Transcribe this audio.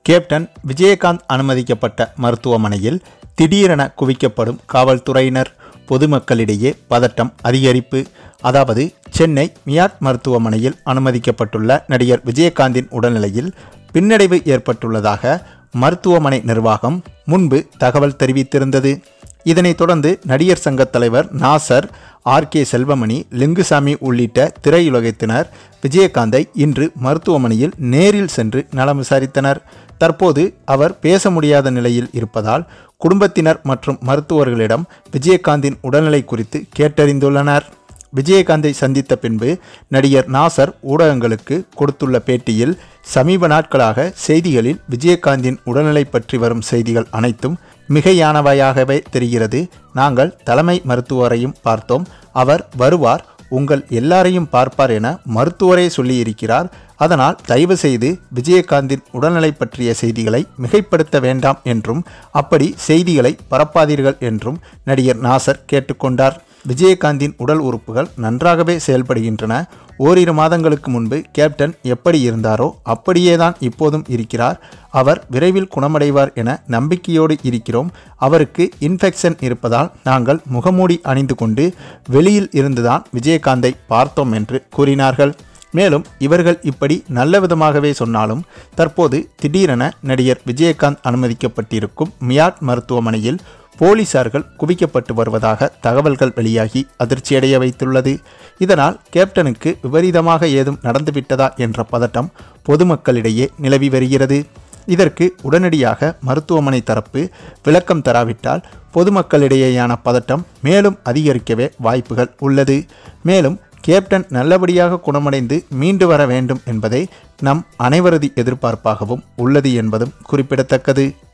captain Vijayakanth அனுமதிக்கப்பட்ட மருத்துவமனையில் திடீரென குவிக்கப்படும் காவல்துறையினர் பொதுமக்களிடையே பதட்டம் அதிகரிப்பு அதாவது சென்னை மியாட் மருத்துவமனையில் அனுமதிக்கப்பட்டுள்ள நடிகர் விஜயகாந்தின் உடல்நிலையில் பின்னடைவு ஏற்பட்டுள்ளதாக மருத்துவமனை நிர்வாகம் முன்பு தகவல் தெரிவித்திருந்தது இதனைத் தொடர்ந்து நடிகர் சங்க தலைவர் நாசர் ஆர் கே செல்வமணி லிங்குசாமி உள்ளிட்ட திரையுலகத்தினர் விஜயகாந்தை இன்று மருத்துவமனையில் நேரில் சென்று நலம் விசாரித்தனர் தற்போது அவர் பேச முடியாத நிலையில் இருப்பதால் குடும்பத்தினர் மற்றும் மருத்துவர்களிடம் விஜயகாந்தின் உடல்நிலை குறித்து கேட்டறிந்துள்ளனர் விஜயகாந்தை சந்தித்த பின்பு நடிகர் நாசர் ஊடகங்களுக்கு கொடுத்துள்ள பேட்டியில் சமீப நாட்களாக செய்திகளில் விஜயகாந்தின் உடல்நிலை பற்றி வரும் செய்திகள் அனைத்தும் மிகையானவையாகவே தெரிகிறது நாங்கள் தலைமை மருத்துவரையும் பார்த்தோம் அவர் வருவார் உங்கள் எல்லாரையும் பார்ப்பார் என மருத்துவரே சொல்லியிருக்கிறார் அதனால் தயவு செய்து விஜயகாந்தின் உடல்நிலை பற்றிய செய்திகளை மிகைப்படுத்த வேண்டாம் என்றும் அப்படி செய்திகளை பரப்பாதீர்கள் என்றும் நடிகர் நாசர் கேட்டுக்கொண்டார் விஜயகாந்தின் உடல் உறுப்புகள் நன்றாகவே செயல்படுகின்றன ஓரிரு மாதங்களுக்கு முன்பு கேப்டன் எப்படி இருந்தாரோ அப்படியே தான் இப்போதும் இருக்கிறார் அவர் விரைவில் குணமடைவார் என நம்பிக்கையோடு இருக்கிறோம் அவருக்கு இன்ஃபெக்ஷன் இருப்பதால் நாங்கள் முகமூடி அணிந்து கொண்டு வெளியில் இருந்துதான் விஜயகாந்தை பார்த்தோம் என்று கூறினார்கள் மேலும் இவர்கள் இப்படி நல்ல விதமாகவே சொன்னாலும் தற்போது திடீரென நடிகர் விஜயகாந்த் அனுமதிக்கப்பட்டிருக்கும் மியாட் மருத்துவமனையில் போலீசார்கள் குவிக்கப்பட்டு வருவதாக தகவல்கள் வெளியாகி அதிர்ச்சியடைய வைத்துள்ளது இதனால் கேப்டனுக்கு விபரீதமாக ஏதும் நடந்துவிட்டதா என்ற பதட்டம் பொதுமக்களிடையே நிலவி வருகிறது இதற்கு உடனடியாக மருத்துவமனை தரப்பு விளக்கம் தராவிட்டால் பொதுமக்களிடையேயான பதட்டம் மேலும் அதிகரிக்கவே வாய்ப்புகள் உள்ளது மேலும் கேப்டன் நல்லபடியாக குணமடைந்து மீண்டு வர வேண்டும் என்பதே நம் அனைவரது எதிர்பார்ப்பாகவும் உள்ளது என்பதும் குறிப்பிடத்தக்கது